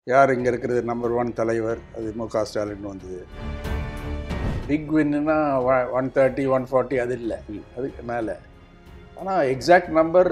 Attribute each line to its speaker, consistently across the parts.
Speaker 1: யார் இங்கே இருக்கிறது நம்பர் ஒன் தலைவர் அது மு க ஸ்டாலின் வந்தது பிக் வின்னுனா ஒன் தேர்ட்டி ஒன் ஃபார்ட்டி அது இல்லை அதுக்கு மேலே ஆனால் எக்ஸாக்ட் நம்பர்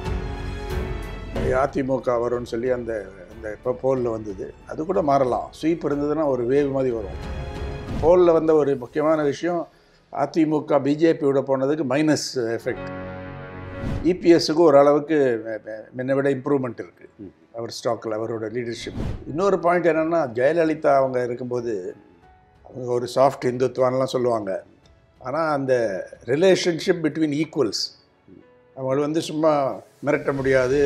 Speaker 1: அதிமுக வரும்னு சொல்லி அந்த அந்த இப்போ போலில் வந்தது அது கூட மாறலாம் ஸ்வீப் இருந்ததுன்னா ஒரு வேவ் மாதிரி வரும் போலில் வந்த ஒரு முக்கியமான விஷயம் அதிமுக பிஜேபியோட போனதுக்கு மைனஸ் எஃபெக்ட் இபிஎஸ்ஸுக்கு ஓரளவுக்கு முன்ன விட இம்ப்ரூவ்மெண்ட் இருக்குது அவர் ஸ்டாக்கில் அவரோட லீடர்ஷிப் இன்னொரு பாயிண்ட் என்னென்னா ஜெயலலிதா அவங்க இருக்கும்போது அவங்க ஒரு சாஃப்ட் இந்துத்துவான்லாம் சொல்லுவாங்க ஆனால் அந்த ரிலேஷன்ஷிப் பிட்வீன் ஈக்குவல்ஸ் அவங்கள வந்து சும்மா மிரட்ட முடியாது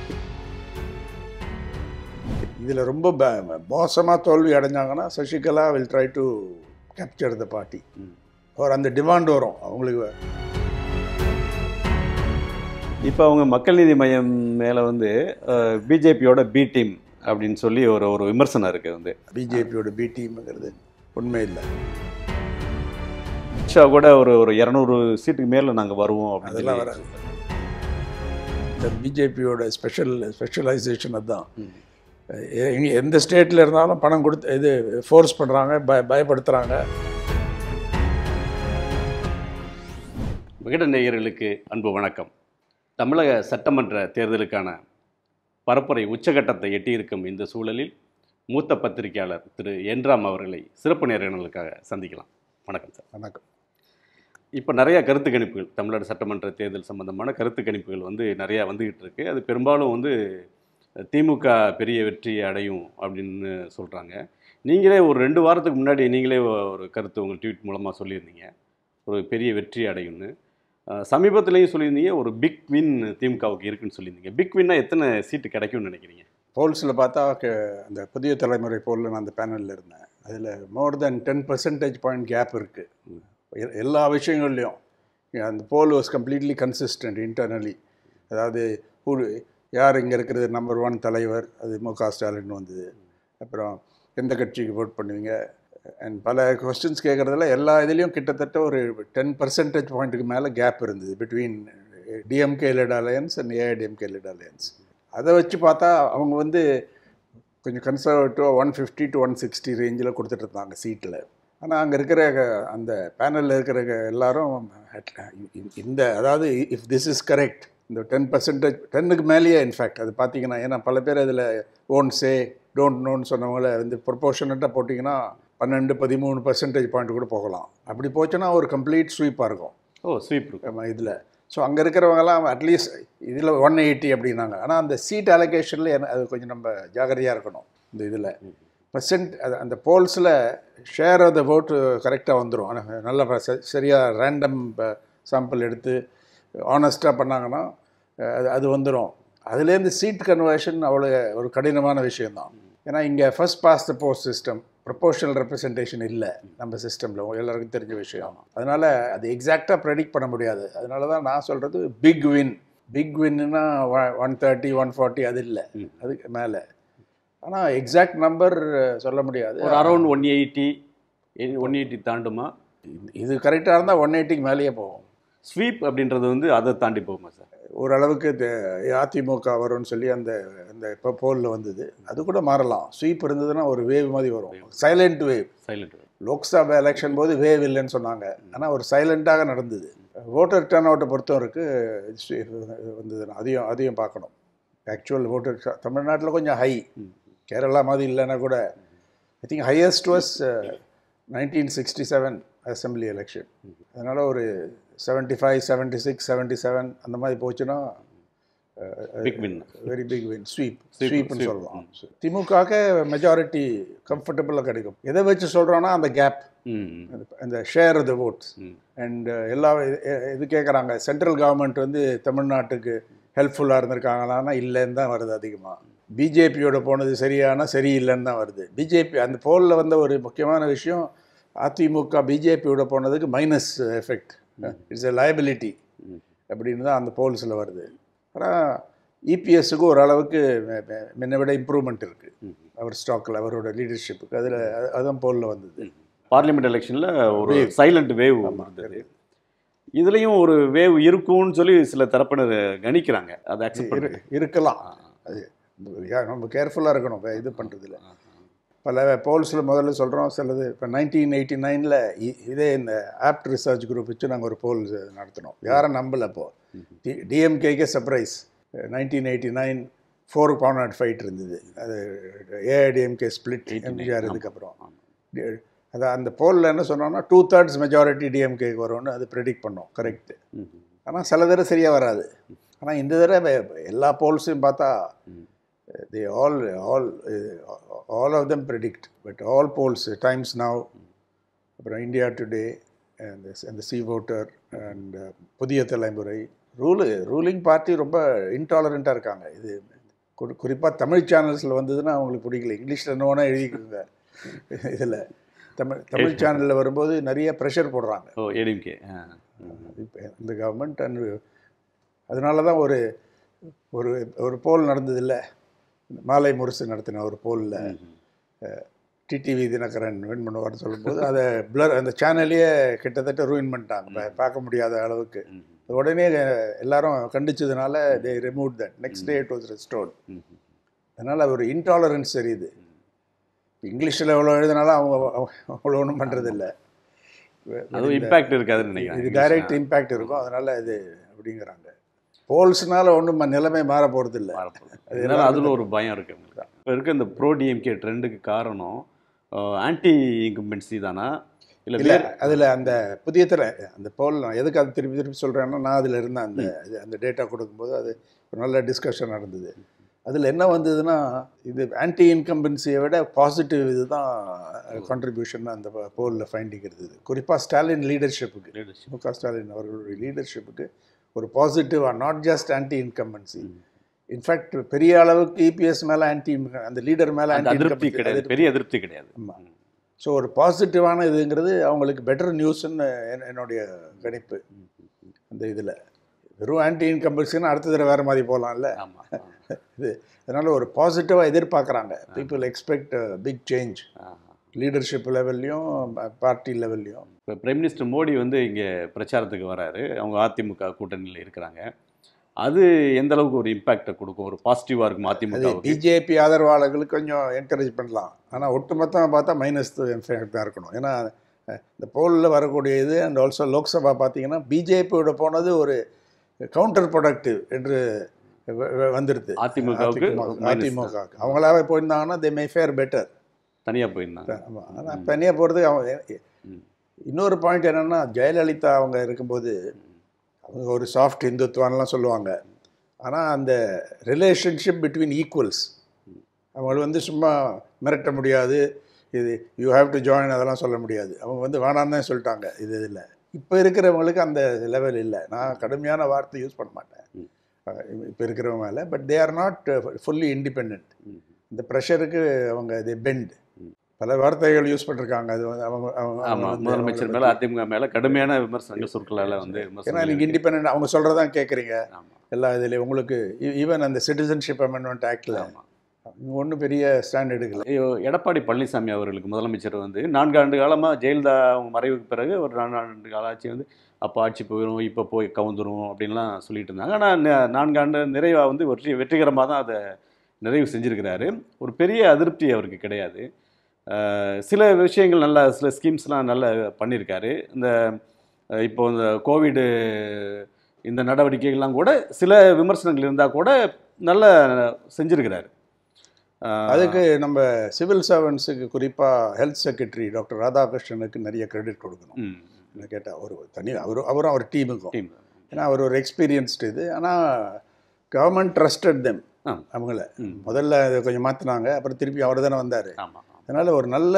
Speaker 1: இதில் ரொம்ப மோசமாக தோல்வி அடைஞ்சாங்கன்னா Sasikala will try to capture the party ஒரு அந்த டிமாண்ட் வரும் அவங்களுக்கு
Speaker 2: இப்போ அவங்க மக்கள் நீதி மையம் மேலே வந்து பிஜேபியோட பி டீம் அப்படின்னு சொல்லி ஒரு ஒரு விமர்சனம் இருக்குது வந்து
Speaker 1: பிஜேபியோட பி டீம்ங்கிறது உண்மை இல்லை
Speaker 2: ஷா கூட ஒரு ஒரு இரநூறு சீட்டுக்கு மேலே நாங்கள் வருவோம் அப்படின்னு
Speaker 1: அதெல்லாம்
Speaker 2: சொல்லி-
Speaker 1: வராது இந்த பிஜேபியோட ஸ்பெஷல் ஸ்பெஷலைசேஷன் அதுதான் எ- எங்க- எந்த ஸ்டேட்டில் இருந்தாலும் பணம் கொடுத்து இது ஃபோர்ஸ் பண்ணுறாங்க பய பயப்படுத்துகிறாங்க
Speaker 2: விகட நேயர்களுக்கு அன்பு வணக்கம் தமிழக சட்டமன்ற தேர்தலுக்கான பரப்புரை உச்சகட்டத்தை எட்டியிருக்கும் இந்த சூழலில் மூத்த பத்திரிகையாளர் திரு என்ராம் அவர்களை சிறப்பு நேரங்களுக்காக சந்திக்கலாம் வணக்கம் சார்
Speaker 1: வணக்கம்
Speaker 2: இப்போ நிறைய கருத்து கணிப்புகள் தமிழ்நாடு சட்டமன்ற தேர்தல் சம்பந்தமான கருத்து கணிப்புகள் வந்து நிறையா வந்துக்கிட்டு இருக்கு அது பெரும்பாலும் வந்து திமுக பெரிய வெற்றி அடையும் அப்படின்னு சொல்கிறாங்க நீங்களே ஒரு ரெண்டு வாரத்துக்கு முன்னாடி நீங்களே ஒரு கருத்து உங்கள் ட்வீட் மூலமாக சொல்லியிருந்தீங்க ஒரு பெரிய வெற்றி அடையும்னு அஹ், சமீபத்திலையும் சொல்லியிருந்தீங்க ஒரு பிக் வின் திமுகவுக்கு இருக்குன்னு சொல்லியிருந்தீங்க பிக் வின்னா எத்தனை சீட்டு கிடைக்கும்னு நினைக்கிறீங்க
Speaker 1: போல்ஸில் பார்த்தா க- அந்த புதிய தலைமுறை போலில் நான் அந்த பேனலில் இருந்தேன் அதில் more than ten percentage point gap இருக்குது எல்லா விஷயங்கள்லையும் அந்த poll was completely consistent internally அதாவது ஒரு யார் இங்கே இருக்கிறது நம்பர் ஒன் தலைவர் அது மு க ஸ்டாலின் வந்தது அப்புறம் எந்த கட்சிக்கு ஓட் பண்ணுவீங்க அண்ட் பல கொஸ்டின்ஸ் கேட்குறதுல எல்லா இதுலேயும் கிட்டத்தட்ட ஒரு டென் பர்சன்டேஜ் பாயிண்ட்டுக்கு மேலே கேப் இருந்தது between DMK led alliance and AIADMK led alliance அதை வச்சு பார்த்தா அவங்க வந்து கொஞ்சம் கன்சர்வேட்டிவாக one fifty to one sixty ரேஞ்சில் கொடுத்துட்டு இருந்தாங்க சீட்டில் ஆனால் அங்கே இருக்கிற க- அந்த பேனலில் இருக்கிற க- எல்லாரும் at- இந்த- இந்த அதாவது இஃப் திஸ் இஸ் கரெக்ட் இந்த டென் பர்சன்டேஜ் டென்னுக்கு மேலேயே இன்ஃபேக்ட் அது பார்த்தீங்கன்னா ஏன்னா பல பேர் அதில் ஓன் சே டோன்ட் நோன்னு சொன்னவங்கள வந்து ப்ரொபோர்ஷனட்டாக போட்டிங்கன்னா பன்னெண்டு பதிமூணு பர்சன்டேஜ் பாயிண்ட் கூட போகலாம் அப்படி போச்சுன்னா ஒரு கம்ப்ளீட் ஸ்வீப்பாக இருக்கும்
Speaker 2: ஓ ஸ்வீப் இருக்கு
Speaker 1: நம்ம இதில் ஸோ அங்கே இருக்கிறவங்கலாம் அட்லீஸ்ட் இதில் ஒன் எயிட்டி அப்படின்னாங்க ஆனால் அந்த சீட் அலோகேஷனில் அது கொஞ்சம் நம்ம ஜாகிரதையாக இருக்கணும் இந்த இதில் பர்சன்ட் அது அந்த போல்ஸில் ஷேர் ஆஃப் த ஓட்டு கரெக்டாக வந்துடும் ஆனால் நல்ல ப- ச- சரியாக ரேண்டம் சாம்பிள் எடுத்து ஆனஸ்ட்டாக பண்ணாங்கன்னா அஹ், அது அது வந்துடும் அதுலேருந்து சீட் கன்வர்ஷன் அவ்வளோ ஒரு கடினமான விஷயம்தான் ஏன்னா இங்கே first past the post system proportional representation இல்லை நம்ம சிஸ்டமில் எல்லாருக்கும் தெரிஞ்ச விஷயம் அதனால் அது எக்ஸாக்டாக ப்ரெடிக்ட் பண்ண முடியாது அதனால தான் நான் சொல்கிறது பிக் வின் பிக் வின்னுனா ஒன் தேர்ட்டி ஒன் ஃபார்ட்டி அது இல்லை அதுக்கு மேலே ஆனால் எக்ஸாக்ட் நம்பர் சொல்ல முடியாது
Speaker 2: ஒரு around one eighty one eighty தாண்டுமா
Speaker 1: இது- இது கரெக்டாக இருந்தால் ஒன் எயிட்டிக்கு மேலேயே போகும்
Speaker 2: ஸ்வீப் அப்படின்றது வந்து அதை தாண்டி போகுமா சார்
Speaker 1: ஓரளவுக்கு இது அதிமுக வரும்னு சொல்லி அந்த அந்த இப்போ போலில் வந்தது அது கூட மாறலாம் ஸ்வீப் இருந்ததுன்னா ஒரு வேவ் மாதிரி வரும் silent wave
Speaker 2: silent
Speaker 1: Lok Sabha election போது வேவ் இல்லைன்னு சொன்னாங்க ஆனால் ஒரு சைலண்ட்டாக நடந்தது ஓட்டர் டர்ன் அவுட்டை பொறுத்த வரைக்கும் வந்தது அதையும் அதையும் பார்க்கணும் ஆக்சுவல் ஓட்டர் தமிழ்நாட்டில் கொஞ்சம் ஹை கேரளா மாதிரி இல்லைன்னா கூட I think highest was nineteen sixty seven assembly election அதனால் ஒரு seventy five seventy six seventy seven அந்த மாதிரி போச்சுன்னா
Speaker 2: big win
Speaker 1: very big win sweep
Speaker 2: Sweep,
Speaker 1: ஸ்வீப்னு
Speaker 2: sweep.
Speaker 1: சொல்லலாம் திமுகவுக்கு மெஜாரிட்டி கம்ஃபர்டபுளாக கிடைக்கும் எதை வச்சு சொல்கிறோன்னா அந்த கேப்
Speaker 2: ம்
Speaker 1: அந்த ஷேர் த votes
Speaker 2: ம்.
Speaker 1: அண்ட் எல்லா இது- இது கேட்குறாங்க சென்ட்ரல் கவர்மெண்ட் வந்து தமிழ்நாட்டுக்கு ஹெல்ப்ஃபுல்லாக இருந்திருக்காங்களான்னா இல்லைன்னு தான் வருது அதிகமாக பிஜேபியோட போனது சரியானா சரியில்லைன்னு தான் வருது பிஜேபி அந்த போலில் வந்த ஒரு முக்கியமான விஷயம் அதிமுக பிஜேபியோட போனதுக்கு minus effect it's a liability
Speaker 2: ம்.
Speaker 1: அப்படின்னு தான் அந்த போல்ஸில் வருது ஆனால் இபிஎஸ்ஸுக்கு ஓரளவுக்கு ம- ம- முன்ன விட இம்ப்ரூவ்மெண்ட் இருக்குது
Speaker 2: ம்.
Speaker 1: அவர் ஸ்டாக்கில் அவரோட லீடர்ஷிப்புக்கு அதில் அதுதான் போலில் வந்தது
Speaker 2: பார்லிமெண்ட் எலெக்ஷனில் ஒரு சைலண்ட் வேவ் இருந்தது இதுலேயும் ஒரு வேவ் இருக்கும்னு சொல்லி சில தரப்பினர் கணிக்கிறாங்க அதை அக்செப்ட்
Speaker 1: இரு-
Speaker 2: பண்ணுறது
Speaker 1: இருக்கலாம் அது யா- நம்ம கேர்ஃபுல்லாக இருக்கணும் இப்ப இது பண்ணுறதுல பல போல்ஸில் முதல்ல சொல்கிறோம் சிலது இப்போ நைன்டீன் எயிட்டி நைனில் இதே இந்த ஆப்ட் ரிசர்ச் குரூப் வச்சு நாங்கள் ஒரு போல் நடத்தினோம் யாரும் நம்பல அப்போ டிஎம்கேக்கே surprise nineteen eighty nine four பவுண்ட் ஃபைட் இருந்தது அது ஏஐடிஎம்கே ஸ்பிளிட் எம்ஜிஆர் இதுக்கப்புறம் அதான் அந்த போலில் என்ன சொன்னோம்னா டூ தேர்ட்ஸ் மெஜாரிட்டி டிஎம்கேக்கு வரும்னு அது ப்ரெடிக்ட் பண்ணோம் கரெக்ட் ஆனால் சில தடவை சரியாக வராது ஆனால் இந்த தடவை எல்லா போல்ஸையும் பார்த்தா the all all all of them predict but all polls Times Now அப்புறம் இந்தியா டுடே அந்த அந்த சி voter அண்ட் புதிய தலைமுறை ரூலு ரூலிங் பார்ட்டி ரொம்ப இன்டாலரண்ட்டாக இருக்காங்க இது குறிப்பாக தமிழ் சேனல்ஸில் வந்ததுன்னா அவங்களுக்கு பிடிக்கல இங்கிலீஷில் என்ன வேணால் எழுதிக்குங்க இதில் தமிழ் தமிழ் சேனலில் வரும்போது நிறைய ப்ரெஷர் போடுறாங்க
Speaker 2: ஓ ஏடிஎம்கே
Speaker 1: இப்போ இந்த கவர்மெண்ட் அண்ட் அதனால தான் ஒரு ஒரு ஒரு போல் நடந்ததில்ல மாலை முரசு நடத்தின ஒரு போலில் டிடிவி தினகரன் வின் பண்ணுவார்னு சொல்லும்போது அதை பிளர் அந்த சேனலையே கிட்டத்தட்ட ரூயின் பண்ணிட்டாங்க பா- பார்க்க முடியாத அளவுக்கு உடனே எல்லாரும் கண்டிச்சதுனால they remove that next day it was restored அதனால் ஒரு இன்டாலரன்ஸ் தெரியுது இங்கிலீஷில் எவ்வளோ எழுதினாலும் அவங்க அவங்க அவ்வளோ ஒன்றும் பண்ணுறதில்ல
Speaker 2: அதுவும் இம்பாக்ட் இருக்காதுன்னு
Speaker 1: இது
Speaker 2: நினைக்கிறேன்
Speaker 1: டைரக்ட் இம்பேக்ட் இருக்கும் அதனால் இது அப்படிங்கிறாங்க போல்ஸ்னால ஒன்றும் நிலைமை மாற போகிறது இல்லை
Speaker 2: அதனால அதில் ஒரு பயம் இருக்கு இப்போ இருக்க இந்த ப்ரோ டிஎம்கே ட்ரெண்டுக்கு காரணம் ஆன்டி இன்கம்பன்சி தானா இல்லை
Speaker 1: இல்லை
Speaker 2: வேறு
Speaker 1: அதில் அந்த புதிய தர அந்த போல் நான் எதுக்கு அது திருப்பி திருப்பி சொல்கிறேன்னா நான் அதில் இருந்தேன் அந்த இது அந்த டேட்டா கொடுக்கும்போது அது ஒரு நல்ல டிஸ்கஷன் நடந்தது அதில் என்ன வந்ததுன்னா இது ஆன்டி இன்கம்பன்சியை விட பாசிட்டிவ் இதுதான் கான்ட்ரிபியூஷன் அந்த போலில் ஃபைண்டிங் இருந்தது குறிப்பாக ஸ்டாலின் லீடர்ஷிப்புக்கு மு க ஸ்டாலின் அவர்களுடைய லீடர்ஷிப்புக்கு ஒரு பாசிட்டிவாக not just anti incumbency in fact பெரிய அளவுக்கு இபிஎஸ் மேலே ஆன்டி அந்த லீடர் மேலே
Speaker 2: அந்த
Speaker 1: ஆன்டி
Speaker 2: அதிருப்தி கிடையாது பெரிய அதிருப்தி கிடையாது
Speaker 1: ஆமாம் ஸோ ஒரு பாசிட்டிவான இதுங்கிறது அவங்களுக்கு பெட்டர் நியூஸ்ன்னு என்- என்னுடைய கணிப்பு அந்த இதில் வெறும் ஆன்டி இன்கம்பல்சின்னு அடுத்த தடவை வேறு மாதிரி போகலாம்ல
Speaker 2: ஆமாம்
Speaker 1: இது அதனால் ஒரு பாசிட்டிவாக எதிர்பார்க்குறாங்க people expect big change leadership லெவல்லையும் பார்ட்டி லெவல்லையும்
Speaker 2: இப்போ பிரைம் மினிஸ்டர் மோடி வந்து இங்கே பிரச்சாரத்துக்கு வராரு அவங்க அதிமுக கூட்டணியில் இருக்கிறாங்க அது எந்த அளவுக்கு ஒரு இம்பாக்டை கொடுக்கும் ஒரு பாசிட்டிவாக இருக்கும்
Speaker 1: அது
Speaker 2: அதிமுகவுக்கு
Speaker 1: பிஜேபி ஆதரவாளர்களுக்கு கொஞ்சம் என்கரேஜ் பண்ணலாம் ஆனால் ஒட்டுமொத்தமாக பார்த்தா மைனஸ் இன்ஃபேக்ட் தான் இருக்கணும் ஏன்னா அஹ், இந்த போலில் வரக்கூடிய இது அண்ட் ஆல்சோ லோக்சபா பார்த்தீங்கன்னா பிஜேபியோட போனது ஒரு கவுண்டர் ப்ரொடக்டிவ் என்று வ- வ- வந்துடுது
Speaker 2: அதிமுகவுக்கு minus
Speaker 1: அதிமுக அவங்களாவே போயிருந்தாங்கன்னா தே மே ஃபேர் பெட்டர்
Speaker 2: தனியாக போயிருந்தாங்க
Speaker 1: ஆமாம் ஆனால் தனியாக போகிறதுக்கு அவங்க
Speaker 2: ம்.
Speaker 1: இன்னொரு பாயிண்ட் என்னென்னா ஜெயலலிதா அவங்க இருக்கும்போது அவங்க ஒரு சாஃப்ட் இந்துத்துவான்லாம் சொல்லுவாங்க ஆனால் அந்த ரிலேஷன்ஷிப் பிட்வீன் ஈக்குவல்ஸ் அவங்கள வந்து சும்மா மிரட்ட முடியாது இது யூ ஹேவ் டு ஜாயின் அதெல்லாம் சொல்ல முடியாது அவங்க வந்து வேணான்னு தான் சொல்லிட்டாங்க இது இதில் இப்போ இருக்கிறவங்களுக்கு அந்த லெவல் இல்லை நான் கடுமையான வார்த்தை யூஸ் பண்ண மாட்டேன்
Speaker 2: ம்.
Speaker 1: இப்போ இருக்கிறவங்க மேலே but they are not fully independent
Speaker 2: ம்.
Speaker 1: இந்த ப்ரெஷருக்கு அவங்க தே பெண்ட்
Speaker 2: ம்.
Speaker 1: பல வார்த்தைகள் யூஸ் பண்ணிருக்காங்க அது வந்து அவங்க அவங்க அவங்க
Speaker 2: ஆமாம்
Speaker 1: வந்து
Speaker 2: முதலமைச்சர்
Speaker 1: அவங்கள
Speaker 2: மேலே அதிமுக மேலே கடுமையான விமர்சனங்கள் சொற்களால் வந்து
Speaker 1: ஏன்னா
Speaker 2: விமர்சனங்கள்
Speaker 1: நீங்கள் இண்டிபெண்ட் அவங்க சொல்கிறதான் கேட்குறீங்க
Speaker 2: ஆமாம்
Speaker 1: எல்லா இதுலேயும் உங்களுக்கு ஈவன் அந்த சிட்டிசன்ஷிப் அமெண்ட்மெண்ட் ஆக்டில்
Speaker 2: ஆமாம்
Speaker 1: ஒன்றும் பெரிய ஸ்டாண்ட் எடுக்கல
Speaker 2: ஐயோ, எடப்பாடி பழனிசாமி அவர்களுக்கு முதலமைச்சர் வந்து நான்கு ஆண்டு காலமாக ஜெயலலிதா அவங்க மறைவுக்கு பிறகு ஒரு நான்கு ஆண்டு கால ஆட்சி வந்து அப்போ ஆட்சி போயிடும் இப்போ போய் கவுந்துரும் அப்படின்லாம் சொல்லிட்டு இருந்தாங்க ஆனால் நான்கு ஆண்டு நிறைவாக வந்து வெற்றி வெற்றிகரமாக தான் அதை நிறைவு செஞ்சுருக்கிறாரு ஒரு பெரிய அதிருப்தி அவருக்கு கிடையாது அஹ், சில விஷயங்கள் நல்லா சில ஸ்கீம்ஸ்லாம் நல்லா பண்ணியிருக்காரு இந்த அஹ், இப்போ இந்த கோவிடு இந்த நடவடிக்கைகள்லாம் கூட சில விமர்சனங்கள் இருந்தால் கூட நல்லா செஞ்சுருக்கிறாரு அஹ்,
Speaker 1: அதுக்கு நம்ம சிவில் சர்வன்ஸுக்கு குறிப்பாக ஹெல்த் செக்ரட்டரி டாக்டர் ராதாகிருஷ்ணனுக்கு நிறைய கிரெடிட் கொடுக்கணும்
Speaker 2: ம்
Speaker 1: என்ன கேட்டால் ஒரு தனி அவர் அவரும் அவர் டீமுக்கும்
Speaker 2: டீம்
Speaker 1: ஏன்னா அவர் ஒரு எக்ஸ்பீரியன்ஸ்டு இது ஆனால் கவர்மெண்ட் ட்ரஸ்டட் தெம்
Speaker 2: ஆ.
Speaker 1: அவங்கள
Speaker 2: ம்
Speaker 1: முதல்ல அதை கொஞ்சம் மாற்றினாங்க அப்புறம் திருப்பி அவர் தானே வந்தார்
Speaker 2: ஆமாம்
Speaker 1: அதனால் ஒரு நல்ல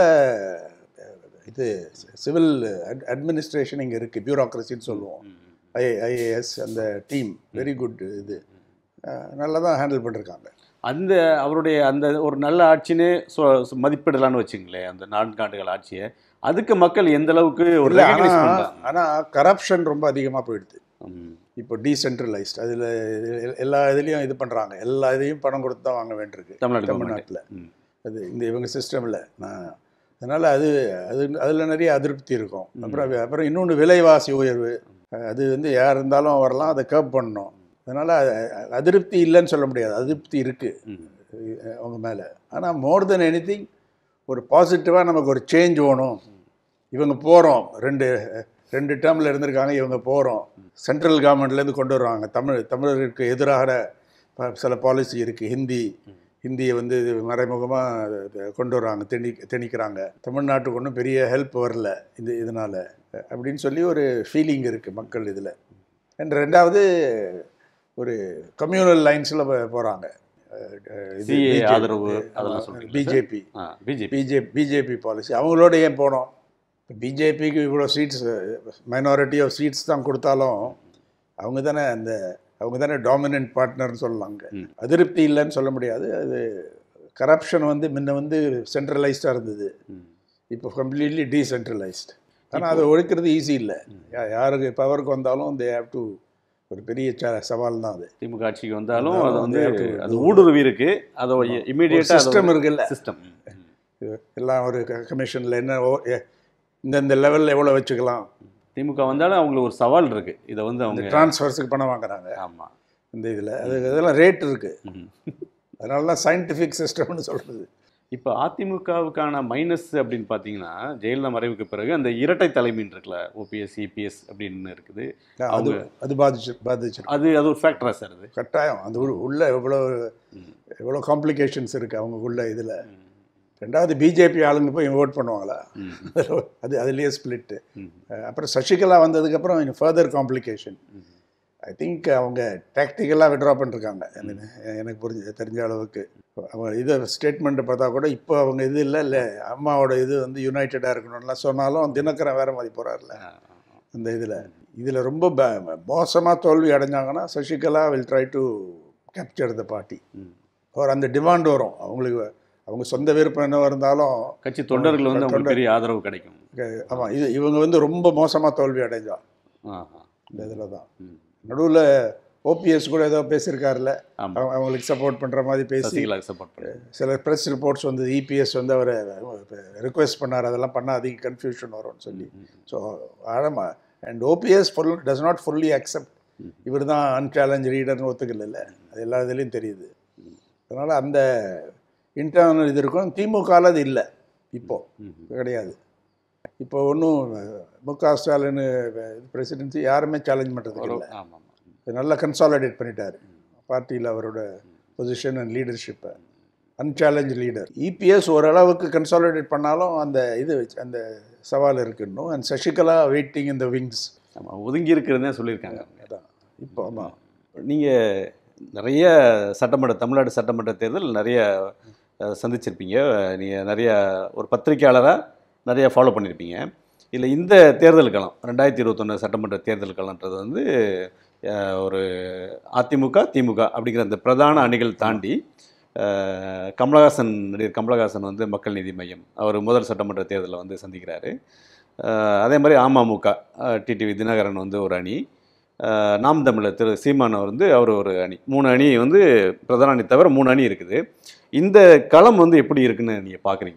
Speaker 1: அஹ், இது சிவில் அட்மினிஸ்ட்ரேஷன் இங்கே இருக்குது பியூரோக்ரஸின்னு சொல்லுவோம் ஐ ஐஏஎஸ் அந்த டீம் வெரி குட் இது அஹ், நல்லா தான் ஹேண்டில் பண்ணிருக்காங்க
Speaker 2: அந்த அவருடைய அந்த ஒரு நல்ல ஆட்சினே சொ- சொ- மதிப்பிடலான்னு வச்சுங்களேன் அந்த நான்காண்டுகள் ஆட்சியை அதுக்கு மக்கள் எந்த அளவுக்கு ஒரு
Speaker 1: இல்லை
Speaker 2: recognize
Speaker 1: ஆனால்
Speaker 2: பண்றாங்க?
Speaker 1: ஆனால் கரப்ஷன் ரொம்ப அதிகமாக போயிடுது
Speaker 2: ம்,
Speaker 1: இப்போ டீசென்ட்ரலைஸ்ட் அதில் எல்லா இதுலேயும் இது பண்ணுறாங்க எல்லா இதையும் பணம் கொடுத்து தான் வாங்க வேண்டியிருக்கு
Speaker 2: தமிழ்நாடு government.
Speaker 1: தமிழ்நாட்டில்
Speaker 2: ம்,
Speaker 1: அது இந்த இவங்க சிஸ்டமில் நான் அதனால் அது அது அதில் நிறைய அதிருப்தி இருக்கும் அப்புறம் வி- அப்புறம் இன்னொன்று விலைவாசி உயர்வு அது வந்து யார் இருந்தாலும் வரலாம் அதை கர்ப் பண்ணணும் அதனால் அதிருப்தி இல்லைன்னு சொல்ல முடியாது அதிருப்தி இருக்குது
Speaker 2: ம்.
Speaker 1: அவங்க மேலே ஆனால் மோர் தென் எனி ஒரு பாசிட்டிவாக நமக்கு ஒரு சேஞ்ச் வேணும் இவங்க போகிறோம் ரெண்டு ரெண்டு டேர்மில் இருந்திருக்காங்க இவங்க போகிறோம் சென்ட்ரல் கவர்மெண்ட்லேருந்து கொண்டு வருவாங்க தமிழ் தமிழருக்கு எதிராக ப- சில பாலிசி இருக்குது ஹிந்தி ஹிந்தியை வந்து மறைமுகமாக கொண்டு வராங்க திணி திணிக்கிறாங்க தமிழ்நாட்டுக்கு ஒன்றும் பெரிய ஹெல்ப் வரல இது இதனால் அப்படின்னு சொல்லி ஒரு ஃபீலிங் இருக்குது மக்கள் இதில் அண்ட் ரெண்டாவது ஒரு கம்யூனல் லைன்ஸில் போகிறாங்க
Speaker 2: CA ஆதரவு அதெல்லாம் சொல்றீங்களா சார்?
Speaker 1: பிஜேபி
Speaker 2: ஆ பிஜேபி
Speaker 1: பிஜேபி பிஜேபி பாலிசி அவங்களோட ஏன் போனோம் பிஜேபிக்கு இவ்வளோ சீட்ஸ் மைனாரிட்டி ஆஃப் சீட்ஸ் தான் கொடுத்தாலும் அவங்க தானே அந்த அவங்க தானே டாமினன்ட் பார்ட்னர்னு சொல்லலாங்க
Speaker 2: ம்.
Speaker 1: அதிருப்தி இல்லைன்னு சொல்ல முடியாது அது கரப்ஷன் வந்து முன்ன வந்து சென்ட்ரலைஸ்டாக இருந்தது இப்போ கம்ப்ளீட்லி டீசென்ட்ரலைஸ்ட் ஆனால் அதை ஒழிக்கிறது ஈஸி இல்லை யா- யாருக்கு பவருக்கு வந்தாலும் தே ஹேவ் டு ஒரு பெரிய ச- சவால் தான் அது
Speaker 2: திமுக ஆட்சிக்கு வந்தாலும்
Speaker 1: வந்தாலும்
Speaker 2: அது வந்து
Speaker 1: they have to
Speaker 2: அது
Speaker 1: do-
Speaker 2: ஊடுருவி இருக்கு அதை இமீடியட்டாக
Speaker 1: சிஸ்டம் இருக்குல்ல
Speaker 2: சிஸ்டம்
Speaker 1: எல்லாம் ஒரு கமிஷனில் என்ன ஓ- எ- இந்தந்த லெவலில் எவ்வளோ வச்சுக்கலாம்
Speaker 2: திமுக வந்தாலும் அவங்களுக்கு ஒரு சவால் இருக்கு இதை வந்து
Speaker 1: இந்த
Speaker 2: அவங்க
Speaker 1: டிரான்ஸ்ஃபர்ஸுக்கு பணம் வாங்குறாங்க
Speaker 2: ஆமா
Speaker 1: இந்த இதில் அது இதெல்லாம் ரேட் இருக்குது
Speaker 2: ம்.
Speaker 1: அதனால தான் சயின்டிஃபிக் சிஸ்டம்னு சொல்கிறது
Speaker 2: இப்போ அதிமுகவுக்கான மைனஸ் அப்படின்னு பார்த்தீங்கன்னா ஜெயலலிதா மறைவுக்கு பிறகு அந்த இரட்டை தலைமைன்னு இருக்குல்ல ஓபிஎஸ் இபிஎஸ் அப்படின்னு இருக்குது
Speaker 1: அது அது பாதிச்சு பாதிச்சிருக்கு
Speaker 2: அது அது ஒரு ஃபேக்டரா சார் அது
Speaker 1: கட்டாயம் அந்த உள்ள- உள்ள எவ்வளோ
Speaker 2: ம்.
Speaker 1: எவ்வளோ காம்ப்ளிகேஷன்ஸ் இருக்குது அவங்க உள்ள இதில் ரெண்டாவது பிஜேபி ஆளுங்க போய் ஓட் பண்ணுவாங்களா
Speaker 2: ம்.
Speaker 1: அது அதுலேயே ஸ்பிளிட்டு
Speaker 2: ம்.
Speaker 1: அப்புறம் சசிகலா வந்ததுக்கப்புறம் இன்னும் ஃபர்தர் காம்ப்ளிகேஷன்
Speaker 2: ம்.
Speaker 1: ஐ திங்க் அவங்க டாக்டிக்கலாக விட்ரா பண்ணிருக்காங்க எனக்கு எனக்கு புரிஞ்ச தெரிஞ்ச அளவுக்கு அவங்க இது ஸ்டேட்மெண்ட்டை பார்த்தா கூட இப்போ அவங்க இது இல்லை இல்லை அம்மாவோட இது வந்து யுனைட்டடாக இருக்கணும்லாம் சொன்னாலும் தினகரன் வேற மாதிரி போகிறார்ல
Speaker 2: ஆ, ஆ, ஆ.
Speaker 1: அந்த இதில் இதில் ரொம்ப மோசமாக தோல்வி அடைஞ்சாங்கன்னா Sasikala will try to capture the party
Speaker 2: ம்.
Speaker 1: ஒரு அந்த டிமாண்ட் வரும் அவங்களுக்கு அவங்க சொந்த விருப்பம் என்ன இருந்தாலும்
Speaker 2: கட்சி தொண்டர்கள் வந்து அவங்களுக்கு பெரிய ஆதரவு கிடைக்கும்
Speaker 1: ஆமாம் இது இவங்க வந்து ரொம்ப மோசமாக தோல்வி அடைஞ்சா
Speaker 2: ஆஹா.
Speaker 1: இந்த இதில் தான்
Speaker 2: ம்.
Speaker 1: நடுவில் ஓபிஎஸ் கூட ஏதோ பேசியிருக்காருல்ல
Speaker 2: ஆமா
Speaker 1: அவங்க- அவங்களுக்கு சப்போர்ட் பண்ணுற மாதிரி பேசி
Speaker 2: சசிகலாக்கு சப்போர்ட் பண்ணு
Speaker 1: சில ப்ரெஸ் ரிப்போர்ட்ஸ் வந்து இபிஎஸ் வந்து அவரை ரிக்வெஸ்ட் பண்ணார் அதெல்லாம் பண்ணால் அதிக கன்ஃபியூஷன் வரும்னு சொல்லி ஸோ ஆழமா and OPS full does not fully accept
Speaker 2: ம்.
Speaker 1: இவர் தான் அன்சேலஞ்ச் லீடர்னு ஒத்துக்கல அது எல்லா இதுலேயும் தெரியுது அதனால் அந்த இன்டர்னல் இது இருக்கும் திமுகவில் அது இல்லை இப்போ
Speaker 2: ம்.
Speaker 1: கிடையாது இப்போ ஒன்றும் மு க ஸ்டாலின் பிரசிடென்சி யாருமே சேலஞ்ச் பண்ணுறதுக்கு
Speaker 2: ஒரு-
Speaker 1: இல்லை
Speaker 2: ஆமா ஆமா
Speaker 1: இது நல்லா கன்சாலிடேட் பண்ணிட்டார் பார்ட்டியில் அவரோட பொசிஷன் அண்ட் லீடர்ஷிப்பை அன்சேலஞ்ச் லீடர் இபிஎஸ் ஓரளவுக்கு கன்சாலிடேட் பண்ணாலும் அந்த இது வச்சு அந்த சவால் இருக்குன்னும் அண்ட் சசிகலா வெயிட்டிங் இந்த விங்ஸ்
Speaker 2: ஆமா ஒதுங்கி இருக்கிறதே சொல்லியிருக்காங்க
Speaker 1: அதான் இப்போ ஆமாம்
Speaker 2: நீங்கள் நிறைய சட்டமன்ற தமிழ்நாடு சட்டமன்ற தேர்தல் நிறைய அஹ், சந்திச்சிருப்பீங்க நீங்கள் நிறைய ஒரு பத்திரிக்கையாளராக நிறைய ஃபாலோ பண்ணியிருப்பீங்க இல்லை இந்த தேர்தல் களம் ரெண்டாயிரத்தி இருபத்தொன்று சட்டமன்ற தேர்தல் களம்ன்றது வந்து அஹ், ஒரு அதிமுக திமுக அப்படிங்கிற அந்த பிரதான அணிகள் தாண்டி அஹ், கமலஹாசன் நடிகர் கமலஹாசன் வந்து மக்கள் நீதி மையம் அவர் முதல் சட்டமன்ற தேர்தலில் வந்து சந்திக்கிறாரு அஹ், அதே மாதிரி அமமுக டிடிவி தினகரன் வந்து ஒரு அணி அஹ், நாம் தமிழர் திரு சீமானவர் வந்து அவர் ஒரு அணி மூணு அணி வந்து பிரதான அணி தவிர மூணு அணி இருக்குது இந்த களம் வந்து எப்படி இருக்குன்னு நீங்கள் பார்க்குறீங்க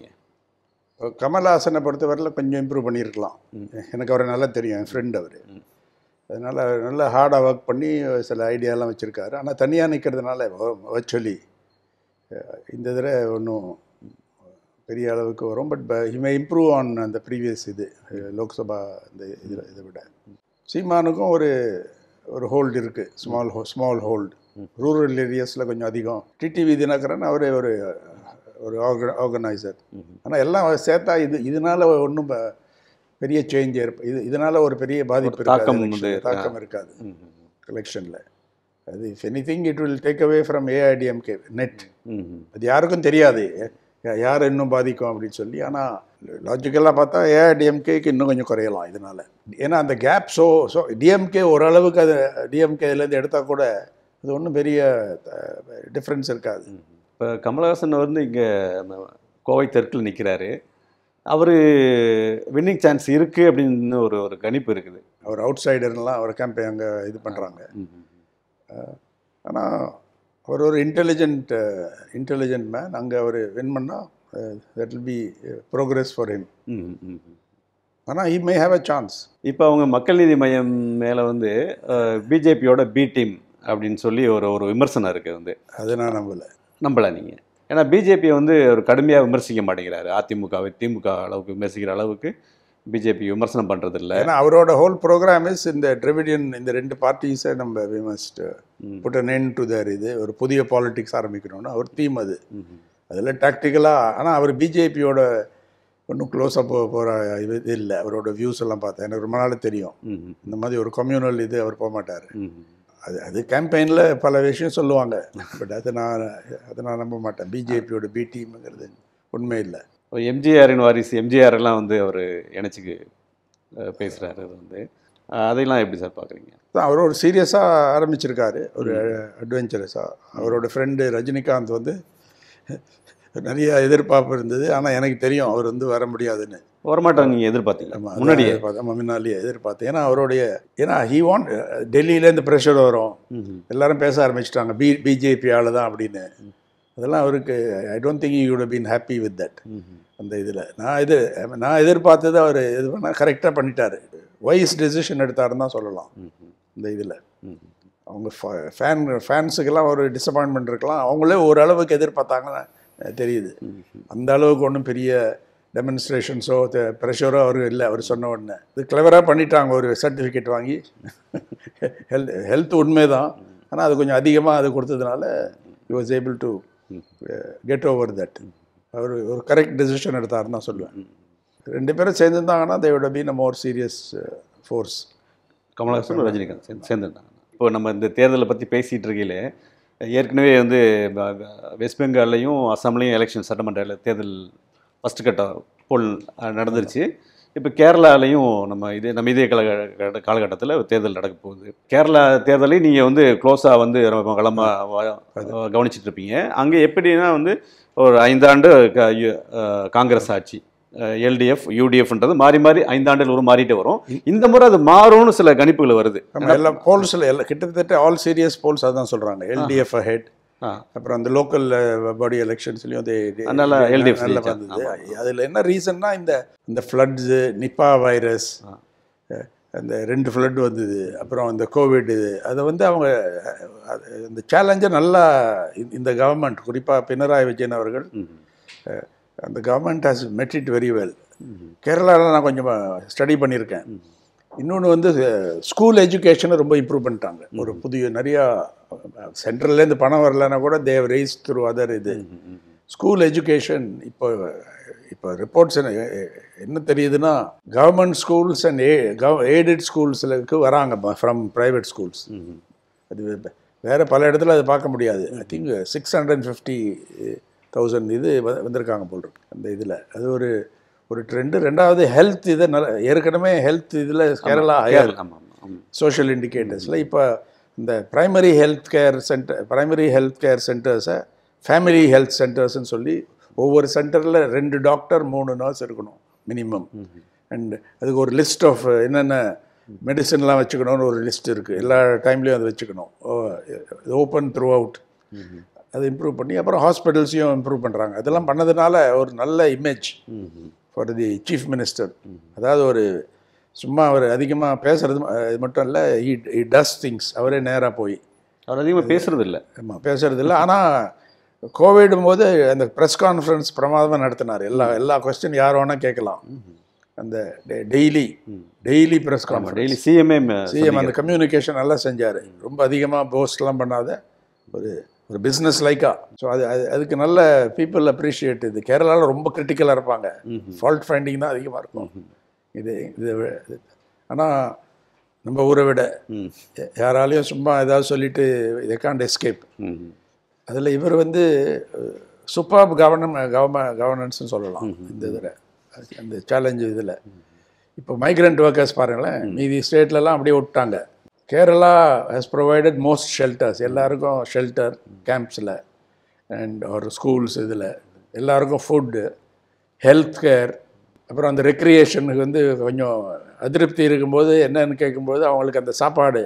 Speaker 1: கமல்ஹாசனை பொறுத்தவரையில் கொஞ்சம் இம்ப்ரூவ் பண்ணியிருக்கலாம்
Speaker 2: ம்.
Speaker 1: எனக்கு அவரை நல்லா தெரியும் என் ஃப்ரெண்ட் அவர்
Speaker 2: ம்.
Speaker 1: அதனால் நல்லா ஹார்டாக ஒர்க் பண்ணி சில ஐடியாலாம் வச்சுருக்காரு ஆனால் தனியாக நிற்கிறதுனால வர்ச்சுவலி இந்த தடவை ஒன்றும் பெரிய அளவுக்கு வரும் பட் ஹிமே இம்ப்ரூவ் ஆன் அந்த ப்ரீவியஸ் இது அஹ், லோக்சபா இந்த இதில் இதை விட சீமானுக்கும் ஒரு ஒரு ஹோல்டு இருக்குது ஸ்மால் ஹோ ஸ்மால் ஹோல்டு
Speaker 2: ம்.
Speaker 1: ரூரல் ஏரியாஸில் கொஞ்சம் அதிகம் டிடிவி தினகரன் அவரே ஒரு ஒரு ஆர்க ஆர்கனைசர் ஆனால் எல்லாம் சேர்த்தா இது இதனால ஒன்றும் பெரிய சேஞ்ச் ஏற்ப இது இதனால ஒரு பெரிய பாதிப்பு
Speaker 2: ஒரு தாக்கம்
Speaker 1: இருக்காது
Speaker 2: வந்து,
Speaker 1: election ல. தாக்கம் இருக்காது
Speaker 2: ம்,
Speaker 1: எலெக்ஷனில் அது if anything it will take away from AIADMK net
Speaker 2: ம், ம்.
Speaker 1: அது யாருக்கும் தெரியாது யா- யார் இன்னும் பாதிக்கும் அப்படின்னு சொல்லி ஆனால் லாஜிக்கலாக பார்த்தா ஏஐடிஎம்கேக்கு இன்னும் கொஞ்சம் குறையலாம் இதனால ஏன்னா அந்த கேப் ஸோ ஸோ டிஎம்கே ஓரளவுக்கு அது டிஎம்கேலேருந்து எடுத்தால் கூட அது ஒன்றும் பெரிய டிஃப்ரென்ஸ் இருக்காது
Speaker 2: இப்போ கமலஹாசன் வந்து இங்கே கோவை தெற்கில் நிற்கிறாரு அவர் வின்னிங் சான்ஸ் இருக்குது அப்படின்னு ஒரு ஒரு கணிப்பு இருக்குது
Speaker 1: அவர் அவுட் சைடர்லாம் அவர் கேம்பை அங்கே இது பண்ணுறாங்க ஆனால் அவர் ஒரு இன்டெலிஜென்ட் இன்டெலிஜென்ட் மேன் அங்கே அவர் வின் பண்ணால் that will be progress for him
Speaker 2: ம், ம், ம்.
Speaker 1: ஆனால் he may have a chance
Speaker 2: இப்போ அவங்க மக்கள் நீதி மையம் மேலே வந்து பிஜேபியோட பி டீம் அப்படின்னு சொல்லி ஒரு ஒரு விமர்சனம் இருக்குது வந்து
Speaker 1: அது நான் நம்பலை
Speaker 2: நம்பல நீங்கள் ஏன்னா பிஜேபி வந்து ஒரு கடுமையாக விமர்சிக்க மாட்டேங்கிறாரு அதிமுகவை திமுக அளவுக்கு விமர்சிக்கிற அளவுக்கு பிஜேபி விமர்சனம் பண்ணுறது இல்லை
Speaker 1: ஏன்னா அவரோட ஹோல் ப்ரோக்ராம் இஸ் இந்த டிரெவிடியன் இந்த ரெண்டு பார்ட்டிஸை நம்ம we must put an end to தர் இது ஒரு புதிய பாலிடிக்ஸ் ஆரம்பிக்கணும்னு அவர் தீம் அது அதில் டாக்டிக்கலாக ஆனால் அவர் பிஜேபியோட ஒன்றும் க்ளோஸாக போ போகிற இது இது இல்லை அவரோட வியூஸ் எல்லாம் பார்த்தேன் எனக்கு ரொம்ப நாள் தெரியும் இந்த மாதிரி ஒரு கம்யூனல் இது அவர் போக மாட்டார் அது அது கேம்பெயினில் பல விஷயம் சொல்லுவாங்க பட் அது நான் அதை நான் நம்ப மாட்டேன் பிஜேபியோட பி டீம்ங்கிறது உண்மை இல்லை
Speaker 2: எம்ஜிஆரின் வாரிசு எம்ஜிஆர் எல்லாம் வந்து அவர் இணைச்சிக்கு பேசுகிறாரு அது வந்து அஹ் அதையெல்லாம் எப்படி சார் பார்க்குறீங்க
Speaker 1: தான் அவர் ஒரு சீரியஸாக ஆரம்பிச்சிருக்காரு ஒரு அட்வென்ச்சரஸாக அவரோட ஃப்ரெண்டு ரஜினிகாந்த் வந்து நிறைய எதிர்பார்ப்பு இருந்தது ஆனால் எனக்கு தெரியும் அவர் வந்து வர முடியாதுன்னு
Speaker 2: வரமாட்டாங்க நீங்கள் எதிர்பார்த்தீங்க
Speaker 1: ஆமா, அதான்
Speaker 2: முன்னாடியே
Speaker 1: எதிர்பார்த்தேன். ஆமா, முன்னாடியே எதிர்பார்த்தேன் ஏன்னா அவருடைய ஏன்னா ஹீ வாண்ட் டெல்லியிலேருந்து ப்ரெஷர் வரும் எல்லாரும் பேச ஆரம்பிச்சிட்டாங்க பி பிஜேபி ஆளு தான் அப்படின்னு அதெல்லாம் அவருக்கு I don't think you been happy with that அந்த இதில் நான் இது நான் எதிர்பார்த்தது அவர் இது பண்ணால் கரெக்டாக பண்ணிட்டாரு வைஸ் டெசிஷன் எடுத்தாருன்னு தான் சொல்லலாம் இந்த இதில் அவங்க ஃபேன் ஃபேன்ஸுக்கெல்லாம் ஒரு டிசப்பாயின்மெண்ட் இருக்கலாம் அவங்களே ஓரளவுக்கு எதிர்பார்த்தாங்கன்னு தெரியுது அந்த அளவுக்கு ஒன்றும் பெரிய டெமான்ஸ்ட்ரேஷன்ஸோ ப்ரெஷரோ அவர் இல்லை அவர் சொன்ன உடனே இது கிளவராக பண்ணிட்டாங்க ஒரு சர்டிஃபிகேட் வாங்கி ஹெல்த் ஹெல்த் உண்மை தான் ஆனால் அது கொஞ்சம் அதிகமாக அது கொடுத்ததுனால you was able to get over that அவர் ஒரு கரெக்ட் டெசிஷன் எடுத்தாருன்னு தான் சொல்லுவேன் ரெண்டு பேரும் சேர்ந்துருந்தாங்கன்னா they would been a more serious force
Speaker 2: Kamal Haasan Rajinikanth சேர்ந்து சேர்ந்துட்டாங்க இப்போ நம்ம இந்த தேர்தலை பற்றி பேசிகிட்டு இருக்கையிலே ஏற்கனவே வந்து ப- ப- வெஸ்ட் பெங்கால்லையும் அஸ்ஸாம்லேயும் எலெக்ஷன் சட்டமன்ற ele- தேர்தல் ஃபஸ்ட்டு கட்ட போல் நடந்துருச்சு இப்போ கேரளாலையும் நம்ம இதே நம்ம இதே கால காலகட்டத்தில் தேர்தல் நடக்க போகுது கேரளா தேர்தலையும் நீங்கள் வந்து க்ளோஸாக வந்து ரொம்ப களமாக கவனிச்சிட்டு இருப்பீங்க அங்கே எப்படின்னா வந்து ஒரு ஐந்தாண்டு க- யு- அஹ் காங்கிரஸ் ஆட்சி எல்டிஎஃப் யூடிஎஃப்ன்றது மாறி மாறி ஐந்தாண்டில் ஒரு மாறிட்டே வரும் இந்த முறை அது மாறும்னு சில கணிப்புகள் வருது
Speaker 1: நம்ம எல்லா போல்ஸில் எல்லா கிட்டத்தட்ட ஆல் சீரியஸ் போல்ஸ் அதான் சொல்கிறாங்க எல்டிஎஃப் ஹெட்
Speaker 2: ஆ.
Speaker 1: அப்புறம் அந்த லோக்கல் பாடி எலெக்ஷன்ஸ்லையும் அது
Speaker 2: அதனால LDF
Speaker 1: நல்லா
Speaker 2: ஜெயிச்சாங்க.
Speaker 1: வந்தது அதில் என்ன ரீசன்னா இந்த இந்த ஃப்ளட்ஸு நிப்பா வைரஸ் அந்த ரெண்டு ஃப்ளட் வந்தது அப்புறம் இந்த கோவிட் இது அதை வந்து அவங்க அது இந்த சேலஞ்சை நல்லா இந்த- இந்த கவர்மெண்ட் குறிப்பாக பினராயி விஜயன் அவர்கள் அஹ், அந்த government has met it very well கேரளாவில் நான் கொஞ்சம் ஸ்டடி பண்ணியிருக்கேன் இன்னொன்று வந்து ஸ்கூல் எஜுகேஷனை ரொம்ப இம்ப்ரூவ் பண்ணிட்டாங்க ஒரு புதிய நிறையா சென்ட்ரல்லேருந்து பணம் வரலன்னா கூட தேவ் ரைஸ் த்ரூ அதர் இது ஸ்கூல் எஜுகேஷன் இப்போ இப்போ ரிப்போர்ட்ஸ் என்ன என்ன தெரியுதுன்னா government schools and a aided ஸ்கூல்ஸுக்கு வராங்க ஃப்ரம் ப்ரைவேட் ஸ்கூல்ஸ் அது வே- வேற பல இடத்துல அது பார்க்க முடியாது I think six hundred fifty thousand இது வ- வந்திருக்காங்க போல் இருக்கு அந்த இதில் அது ஒரு ஒரு ட்ரெண்டு ரெண்டாவது ஹெல்த் இதை நல்ல ஏற்கனவே ஹெல்த் இதில் கேரளா ஹையர்
Speaker 2: ஆமாம் ஆமாம்
Speaker 1: சோஷியல் இண்டிகேட்டர்ஸில் இப்போ இந்த primary health care center primary health care சென்டர்ஸை ஃபேமிலி ஹெல்த் சென்டர்ஸ்னு சொல்லி ஒவ்வொரு சென்டரில் ரெண்டு டாக்டர் மூணு நர்ஸ் இருக்கணும் மினிமம் அண்ட் அதுக்கு ஒரு லிஸ்ட் ஆஃப் என்னென்ன மெடிசன்லாம் வச்சுக்கணும்னு ஒரு லிஸ்ட் இருக்குது எல்லா டைம்லேயும் அதை வச்சுக்கணும் ஓப்பன் த்ரூ அவுட் அதை இம்ப்ரூவ் பண்ணி அப்புறம் ஹாஸ்பிட்டல்ஸையும் இம்ப்ரூவ் பண்ணுறாங்க அதெல்லாம் பண்ணதுனால ஒரு நல்ல image for the chief minister அதாவது ஒரு சும்மா அவர் அதிகமாக பேசுறது ம- இது மட்டும் இல்லை ஹி டஸ் திங்ஸ் அவரே நேராக போய்
Speaker 2: அவர் அதிகமாக பேசுறது இல்லை
Speaker 1: ஆமாம் பேசுறது இல்லை ஆனால் கோவிடும் போது அந்த ப்ரெஸ் கான்ஃபரன்ஸ் பிரமாதமாக நடத்தினார் எல்லா எல்லா கொஸ்டின் யார் வேணால் கேட்கலாம் அந்த டெய்லி டெய்லி ப்ரெஸ்
Speaker 2: ஆமாம்
Speaker 1: கான்ஃபரன்ஸ்
Speaker 2: டெய்லி சிஎம்ஏ
Speaker 1: சிஎம் அந்த கம்யூனிகேஷன் நல்லா செஞ்சார் ரொம்ப அதிகமாக போஸ்ட்லாம் பண்ணாத ஒரு ஒரு பிஸ்னஸ் லைக்கா ஸோ அது அது அதுக்கு நல்ல பீப்புள் அப்ரிஷியேட் இது கேரளாவில் ரொம்ப கிரிட்டிக்கலாக இருப்பாங்க ஃபால்ட் ஃபைண்டிங் தான் அதிகமாக இருக்கும் இது இது ஆனால் நம்ம ஊரை விட
Speaker 2: ம்
Speaker 1: யா- யாராலையும் சும்மா ஏதாவது சொல்லிட்டு they can't எஸ்கேப்
Speaker 2: ம்
Speaker 1: அதில் இவர் வந்து சூப்பர் கவர்னம் கவர்ம கவர்னன்ஸ்னு சொல்லலாம் இந்த இதில் அந்த சேலஞ்சு இதில் இப்போ மைக்ரண்ட் ஒர்க்கர்ஸ் பாருங்களேன் மீதி ஸ்டேட்லலாம் அப்படியே விட்டாங்க Kerala has provided most shelters எல்லாருக்கும் ஷெல்டர் கேம்ப்ஸில் அண்ட் ஒரு ஸ்கூல்ஸ் இதில் எல்லாருக்கும் ஃபுட்டு ஹெல்த் கேர் அப்புறம் அந்த ரெக்ரியேஷனுக்கு வந்து கொஞ்சம் அதிருப்தி இருக்கும்போது என்னன்னு கேட்கும்போது அவங்களுக்கு அந்த சாப்பாடு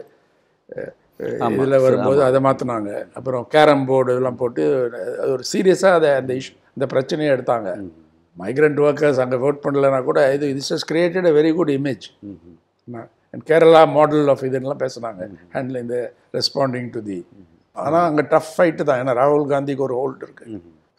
Speaker 1: இதில் வரும்போது அதை மாற்றினாங்க அப்புறம் கேரம் போர்டு இதெல்லாம் போட்டு அது ஒரு சீரியஸாக அதை அந்த இஷ்யூ அந்த பிரச்சனையை எடுத்தாங்க மைக்ரண்ட் ஒர்க்கர்ஸ் அங்கே ஒர்க் பண்ணலைன்னா கூட இது this is created a very good image and Kerala model of இதுன்னெலாம் பேசுனாங்க ஹேண்டில் இந்த ரெஸ்பாண்டிங் டு தி ஆனால் அங்கே டஃப் ஃபைட்டு தான் ஏன்னா ராகுல் காந்திக்கு ஒரு ஹோல்ட் இருக்கு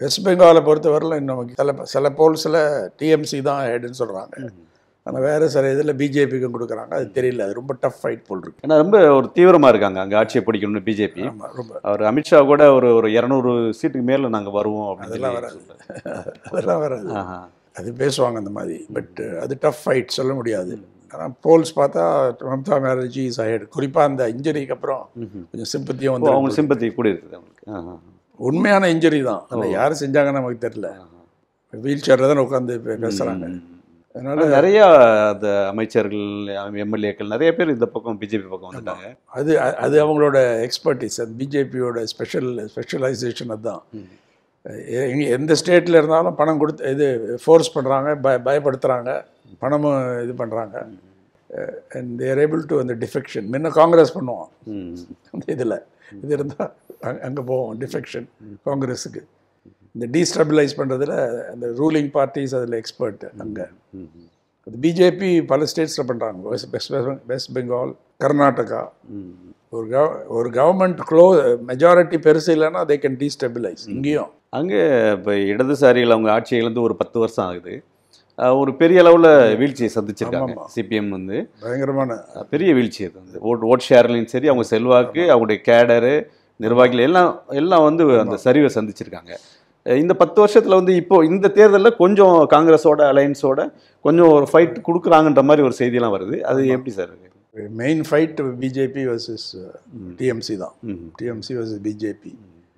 Speaker 1: வெஸ்ட் பெங்காலை பொறுத்தவரையிலும் நமக்கு சில சில போல்ஸில் டிஎம்சி தான் ஹெட்னு சொல்கிறாங்க ஆனால் வேறு சில இதில் பிஜேபிக்கும் கொடுக்குறாங்க அது தெரியல அது ரொம்ப டஃப் ஃபைட் போல் இருக்கு
Speaker 2: ஏன்னா ரொம்ப ஒரு தீவிரமா இருக்காங்க அங்க ஆட்சியை பிடிக்கணும்னு பிஜேபி
Speaker 1: ஆமாம் ரொம்ப
Speaker 2: அவர் அமித்ஷா கூட ஒரு ஒரு இரநூறு சீட்டுக்கு மேல நாங்க வருவோம் அப்படின்னு
Speaker 1: அதெல்லாம்
Speaker 2: சொல்லி
Speaker 1: வராது.
Speaker 2: சொல்றாரு.
Speaker 1: அதெல்லாம் வராது
Speaker 2: ஆஹா.
Speaker 1: அது பேசுவாங்க அந்த மாதிரி பட் அது டஃப் ஃபைட் சொல்ல முடியாது ஆனால் போல்ஸ் பார்த்தா மம்தா பானர்ஜி இஸ் அஹெட் குறிப்பாக அந்த இன்ஜுரிக்கு அப்புறம்
Speaker 2: ம்ஹும்.
Speaker 1: கொஞ்சம் சிம்பத்தியும்
Speaker 2: ஓ,
Speaker 1: வந்து
Speaker 2: அவங்க சிம்பத்தி கூட இருக்குது அவங்களுக்கு ஆஹா.
Speaker 1: உண்மையான இன்ஜுரி தான் அதில் யார் செஞ்சாங்கன்னு நமக்கு தெரியல வீல் சேரில் தானே உட்காந்து பேசுகிறாங்க
Speaker 2: ம்.
Speaker 1: அதனால
Speaker 2: ஆனா நிறைய அந்த அமைச்சர்கள் எம்எல்ஏக்கள் நிறைய பேர் இந்த பக்கம் பிஜேபி பக்கம் வந்துட்டாங்க
Speaker 1: அது அது அவங்களோட எக்ஸ்பர்டிஸ் அது பிஜேபியோட ஸ்பெஷல் ஸ்பெஷலைசேஷன் அதுதான்
Speaker 2: ம்.
Speaker 1: எ- எங்க- எந்த ஸ்டேட்டில் இருந்தாலும் பணம் கொடுத்து இது ஃபோர்ஸ் பண்ணுறாங்க பய பயப்படுத்துகிறாங்க பணமும் இது பண்ணுறாங்க அண்ட் தேர் ஏபிள் டு அந்த டிஃபெக்ஷன் முன்ன காங்கிரஸ் பண்ணுவோம்
Speaker 2: ம்.
Speaker 1: அந்த இதில் இது இருந்தால் அங்கே போவோம் டிஃபெக்ஷன் காங்கிரஸுக்கு இந்த டீஸ்டபிளைஸ் பண்ணுறதுல அந்த ரூலிங் பார்ட்டிஸ் அதில் எக்ஸ்பர்ட் அங்கே
Speaker 2: ம்.
Speaker 1: அது பிஜேபி பல ஸ்டேட்ஸில் பண்ணுறாங்க வெஸ்ட் வெஸ்ட் வெஸ்ட் பெங்கால் கர்நாடகா
Speaker 2: ம்.
Speaker 1: ஒரு கவ ஒரு கவர்மெண்ட் க்ளோ மெஜாரிட்டி பெருசு இல்லைன்னா தே கேன் டீஸ்டபிளைஸ் இங்கேயும்
Speaker 2: அங்கே இப்போ இடதுசாரிகள் அவங்க ஆட்சி இழந்து ஒரு பத்து வருஷம் ஆகுது அஹ் ஒரு பெரிய அளவில் வீழ்ச்சியை சந்திச்சிருக்காங்க
Speaker 1: ஆமாமா.
Speaker 2: சிபிஎம் வந்து
Speaker 1: பயங்கரமான
Speaker 2: அஹ் பெரிய வீழ்ச்சி அது வந்து ஓட் ஓட் ஷேர்லையும் சரி அவங்க செல்வாக்கு அவங்களுடைய கேடரு நிர்வாகிகள் எல்லாம் எல்லாம் வந்து அந்த சரிவை சந்திச்சிருக்காங்க அஹ் இந்த பத்து வருஷத்தில் வந்து இப்போ இந்த தேர்தலில் கொஞ்சம் காங்கிரஸோட அலையன்ஸோட கொஞ்சம் ஒரு ஃபைட் கொடுக்குறாங்கன்ற மாதிரி ஒரு செய்தியெல்லாம் வருது அது எப்படி சார் இருக்கு
Speaker 1: main fight BJP versus TMC தான்
Speaker 2: ம்.
Speaker 1: டிஎம்சி வர்சஸ் பிஜேபி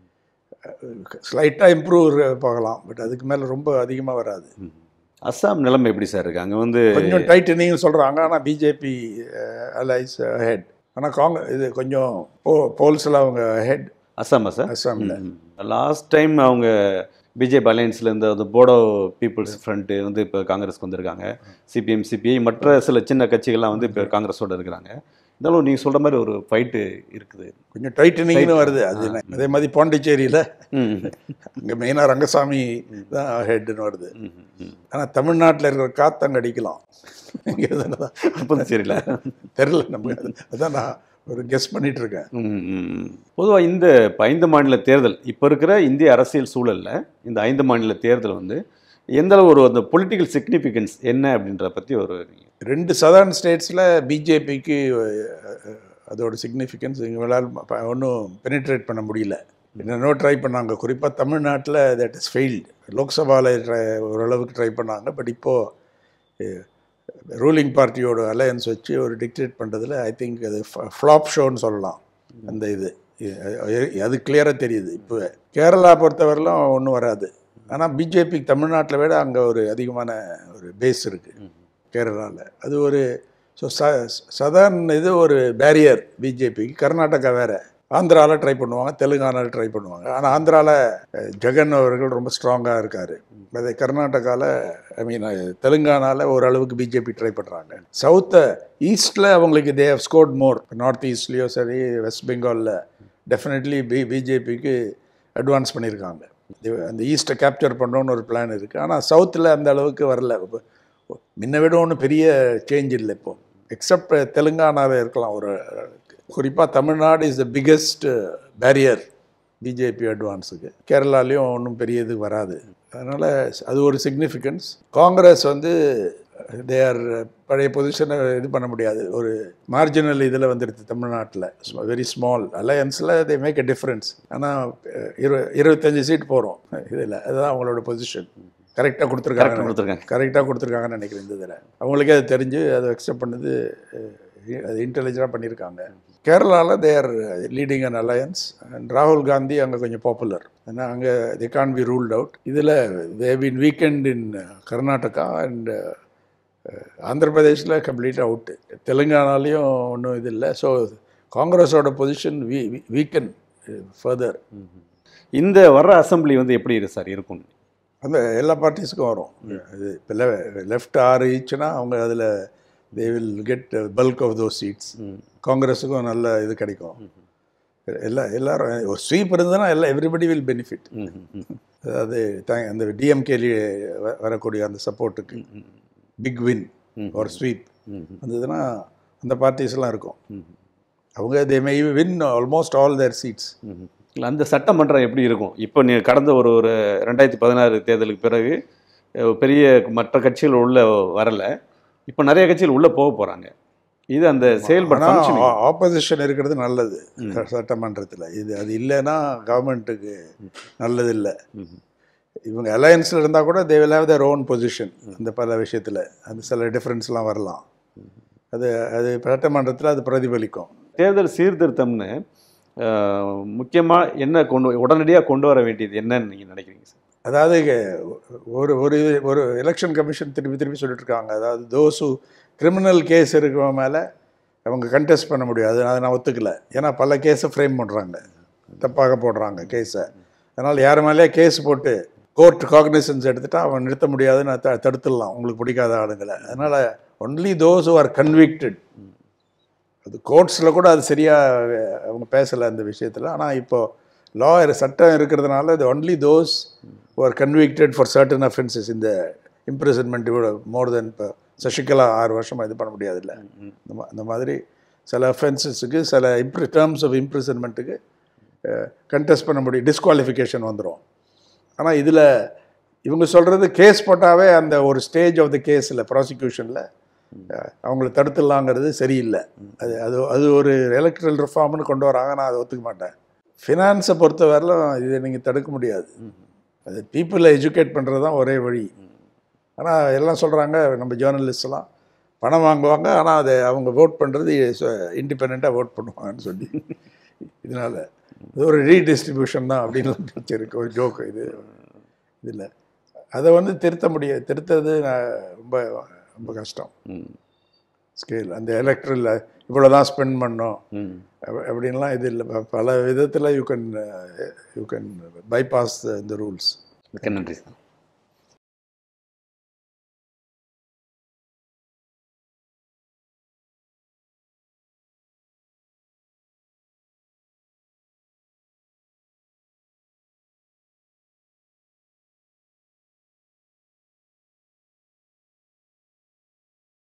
Speaker 1: ஸ்லைட்டாக இம்ப்ரூவ் பார்க்கலாம் பட் அதுக்கு மேலே ரொம்ப அதிகமாக வராது
Speaker 2: ம். அஸ்ஸாம் நிலைமை எப்படி சார் இருக்கு அங்கே வந்து
Speaker 1: கொஞ்சம் டைட்டனிங் சொல்கிறாங்க ஆனால் பிஜேபி அலைஸ் ஹெட் ஆனால் காங்கிரஸ் இது கொஞ்சம் போ போல்ஸில் அவங்க ஹெட்
Speaker 2: அஸ்ஸாமா சார்
Speaker 1: அஸ்ஸாமில்
Speaker 2: லாஸ்ட் டைம் அவங்க பிஜேபி அலையன்ஸில் இருந்த அந்த போடோ பீப்புள்ஸ் ஃப்ரண்ட்டு வந்து இப்போ காங்கிரஸ்க்கு வந்திருக்காங்க சிபிஎம் சிபிஐ மற்ற சில சின்ன கட்சிகள்லாம் வந்து இப்போ காங்கிரஸோட இருக்கிறாங்க இருந்தாலும் நீங்கள் சொல்கிற மாதிரி ஒரு ஃபைட்டு இருக்குது
Speaker 1: கொஞ்சம் டைட்டனிங்னு வருது அது அதே மாதிரி பாண்டிச்சேரியில்
Speaker 2: ம்
Speaker 1: இங்கே மெயினாக ரங்கசாமி தான் ஹெட்னு வருது
Speaker 2: ம், ம்.
Speaker 1: ஆனால் தமிழ்நாட்டில் இருக்கிற காற்று அங்கே அடிக்கலாம் இங்கே தான்
Speaker 2: புதுச்சேரியில்
Speaker 1: தெரில நமக்கு அது. அதான் நான் ஒரு கெஸ் பண்ணிட்டு இருக்கேன்
Speaker 2: பொதுவாக இந்த இப்ப ஐந்து மாநில தேர்தல் இப்போ இருக்கிற இந்திய அரசியல் சூழலில் இந்த ஐந்து மாநில தேர்தல் வந்து எந்த அளவு ஒரு அந்த பொலிட்டிக்கல் சிக்னிஃபிகன்ஸ் என்ன அப்படின்றத பற்றி ஒரு
Speaker 1: ரெண்டு சதர்ன் ஸ்டேட்ஸில் பிஜேபிக்கு அதோட சிக்னிஃபிகன்ஸ் இவங்களால் ஒன்றும் பெனிட்ரேட் பண்ண முடியல என்னென்னோ ட்ரை பண்ணாங்க குறிப்பாக தமிழ்நாட்டில் தட் இஸ் ஃபெயில்டு லோக்சபாவில் ட்ரை ஓரளவுக்கு ட்ரை பண்ணாங்க பட் இப்போது ரூலிங் பார்ட்டியோட அலையன்ஸ் வச்சு ஒரு டிக்டேட் பண்ணுறதுல ஐ திங்க் அது ஃப்ளாப் ஷோன்னு சொல்லலாம் அந்த இது இது- அது கிளியராக தெரியுது இப்போ கேரளா பொறுத்தவரையிலும் ஒன்றும் வராது ஆனால் பிஜேபி தமிழ்நாட்டில் விட அங்கே ஒரு அதிகமான ஒரு பேஸ் இருக்குது கேரளாவில் அது ஒரு ஸோ ச சதர்ன் இது ஒரு பேரியர் பிஜேபிக்கு கர்நாடகா வேறு ஆந்திராவில் ட்ரை பண்ணுவாங்க தெலுங்கானாவில் ட்ரை பண்ணுவாங்க ஆனால் ஆந்திராவில் ஜெகன் அவர்கள் ரொம்ப ஸ்ட்ராங்காக இருக்கார் அதே கர்நாடகாவில் ஐ மீன் தெலுங்கானாவில் ஓரளவுக்கு பிஜேபி ட்ரை பண்ணுறாங்க சவுத்தை ஈஸ்டில் அவங்களுக்கு they have scored more north ஈஸ்ட்லேயோ சரி வெஸ்ட் பெங்காலில் டெஃபினெட்லி பி பிஜேபிக்கு அட்வான்ஸ் பண்ணியிருக்காங்க இது- அந்த ஈஸ்ட்டை கேப்சர் பண்ணணும்னு ஒரு பிளான் இருக்குது ஆனால் சவுத்தில் அந்த அளவுக்கு வரல இப்ப முன்ன விட ஒன்றும் பெரிய சேஞ்ச் இல்லை இப்போ எக்ஸப்ட் தெலுங்கானாவில் இருக்கலாம் ஒரு குறிப்பாக Tamil Nadu is the biggest barrier BJP அட்வான்ஸுக்கு கேரளாலேயும் ஒன்றும் பெரிய இது வராது அதனால் அது ஒரு சிக்னிஃபிகன்ஸ் காங்கிரஸ் வந்து தே ஆர் பழைய பொசிஷனை இது பண்ண முடியாது ஒரு மார்ஜினல் இதில் வந்துடுது தமிழ்நாட்டில் வெரி ஸ்மால் அலையன்ஸில் தே மேக் எ டிஃப்ரென்ஸ் ஆனால் இரு இருபத்தஞ்சி சீட் போகிறோம் இதில் அதுதான் அவங்களோட பொசிஷன் கரெக்டாக
Speaker 2: கரெக்டாக
Speaker 1: கொடுத்துருக்காங்க
Speaker 2: கொடுத்துருக்காங்க
Speaker 1: கரெக்டாக கொடுத்துருக்காங்கன்னு நினைக்கிறேன் இந்த இதில் அவங்களுக்கே அது தெரிஞ்சு அதை அக்செப்ட் பண்ணது அஹ், அது இன்டெலிஜென்ட்டாக பண்ணியிருக்காங்க கேரளாவில் their leading an alliance and ராகுல் காந்தி அங்கே கொஞ்சம் பாப்புலர் ஏன்னா அங்கே the can be ruled out இதில் they been weakened in Karnataka and Andhra பிரதேஷில் கம்ப்ளீட்டாக அவுட்டு தெலுங்கானாலையும் ஒன்றும் இது இல்லை ஸோ காங்கிரஸோட பொசிஷன் வீ வீக்கன் ஃபர்தர்
Speaker 2: இந்த வர்ற அசெம்பிளி வந்து எப்படி இருக்கு சார் இருக்கும்
Speaker 1: அந்த எல்லா பார்ட்டிஸுக்கும் வரும் இது இப்போ லெஃப்ட் ஆறு ஈச்சுனா அவங்க அதில் they will get bulk of those seats காங்கிரஸுக்கும் நல்ல இது கிடைக்கும் எல்லா எல்லாரும் ஒரு ஸ்வீப் இருந்ததுன்னா எல்லாம் எவ்ரிபடி வில் பெனிஃபிட் அதாவது த- அந்த டிஎம்கேலி வரக்கூடிய அந்த சப்போர்ட்டுக்கு பிக் வின் ஒரு ஸ்வீப் வந்ததுன்னா அந்த பார்ட்டிஸ்லாம் இருக்கும் அவங்க they may win almost all their seats
Speaker 2: இல்லை அந்த சட்டமன்றம் எப்படி இருக்கும் இப்போ நீ கடந்த ஒரு ஒரு ரெண்டாயிரத்தி பதினாறு தேர்தலுக்கு பிறகு அஹ், பெரிய மற்ற கட்சிகள் உள்ள வரல இப்போ நிறைய கட்சிகள் உள்ள போக போகிறாங்க இது அந்த செயல்பட functioning.
Speaker 1: ஆப்போசிஷன் இருக்கிறது நல்லது
Speaker 2: ம்.
Speaker 1: சட்டமன்றத்தில் இது அது இல்லைன்னா கவர்மெண்ட்டுக்கு நல்லது இல்லை
Speaker 2: ம்.
Speaker 1: இவங்க அலையன்ஸில் இருந்தால் கூட they will have their own position இந்த பல விஷயத்தில் அது சில டிஃப்ரென்ஸ்லாம் வரலாம் அது அது சட்டமன்றத்தில் அது பிரதிபலிக்கும்
Speaker 2: தேர்தல் சீர்திருத்தம்னு முக்கியமாக என்ன கொண்டு உடனடியாக கொண்டு வர வேண்டியது என்னன்னு நீங்கள் நினைக்கிறீங்க சார்
Speaker 1: அதாவது இங்க ஒரு ஒரு இது ஒரு எலெக்ஷன் கமிஷன் திருப்பி திருப்பி சொல்லிட்டு இருக்காங்க அதாவது தோசு கிரிமினல் கேஸ் இருக்கிறவங்க மேலே அவங்க கண்டெஸ்ட் பண்ண முடியும் அது அதை நான் ஒத்துக்கல ஏன்னா பல கேஸை ஃப்ரேம் பண்ணுறாங்க தப்பாக போடுறாங்க கேஸை அதனால் யார் மேலேயே கேஸ் போட்டு கோர்ட் காக்னிசன்ஸ் எடுத்துட்டா அவன் நிறுத்த முடியாதுன்னு த தடுத்துடலாம் உங்களுக்கு பிடிக்காத ஆளுங்களை அதனால் ஒன்லி தோஸ் ஆர் கன்விக்டட் அது கோர்ட்ஸில் கூட அது சரியாக அவங்க பேசலை அந்த விஷயத்தில் ஆனால் இப்போ லா சட்டம் இருக்கிறதுனால இது only those are convicted for certain offences இந்த இம்ப்ரிசன்மெண்ட் இவ்வளோ மோர் தென் இப்போ சசிகலா ஆறு வருஷமாக இது பண்ண முடியாதுல்ல இந்த மா- இந்த மாதிரி சில அஃபென்சஸுக்கு சில இம்ப்ரி டேர்ம்ஸ் ஆஃப் இம்ப்ரிசன்மெண்ட்டுக்கு கண்டெஸ்ட் பண்ண முடியும் டிஸ்குவாலிஃபிகேஷன் வந்துடும் ஆனால் இதில் இவங்க சொல்கிறது கேஸ் போட்டாவே அந்த ஒரு ஸ்டேஜ் ஆஃப் த கேஸில் ப்ராசிக்யூஷனில் அவங்கள தடுத்துடலாங்கிறது சரியில்லை அது அது அது ஒரு எலக்ட்ரல் ரிஃபார்ம்னு கொண்டு வராங்க நான் அதை ஒத்துக்க மாட்டேன் ஃபினான்ஸை பொறுத்தவரையிலும் இதை நீங்கள் தடுக்க முடியாது அது பீப்புளை எஜுகேட் பண்ணுறது தான் ஒரே வழி ஆனால் எல்லாம் சொல்கிறாங்க நம்ம ஜேர்னலிஸ்ட்லாம் பணம் வாங்குவாங்க ஆனால் அதை அவங்க ஓட் பண்ணுறது இண்டிபெண்ட்டாக ஓட் பண்ணுவாங்கன்னு சொல்லி இதனால் இது ஒரு ரீடிஸ்ட்ரிபியூஷன் தான் அப்படின்னு பிரச்சனை இருக்கு ஒரு ஜோக் இது இதில் அதை வந்து திருத்த முடியாது திருத்தது நான் ரொம்ப ரொம்ப கஷ்டம்
Speaker 2: ம்
Speaker 1: ஸ்கேல் அந்த எலக்ட்ரல் இவ்வளோ தான் ஸ்பெண்ட் பண்ணோம்
Speaker 2: ம்
Speaker 1: அப்ப- அப்படின்லாம் இது இல்லை ப- பல விதத்தில் you can you can bypass இந்த ரூல்ஸ்
Speaker 2: மிக்க நன்றி சார்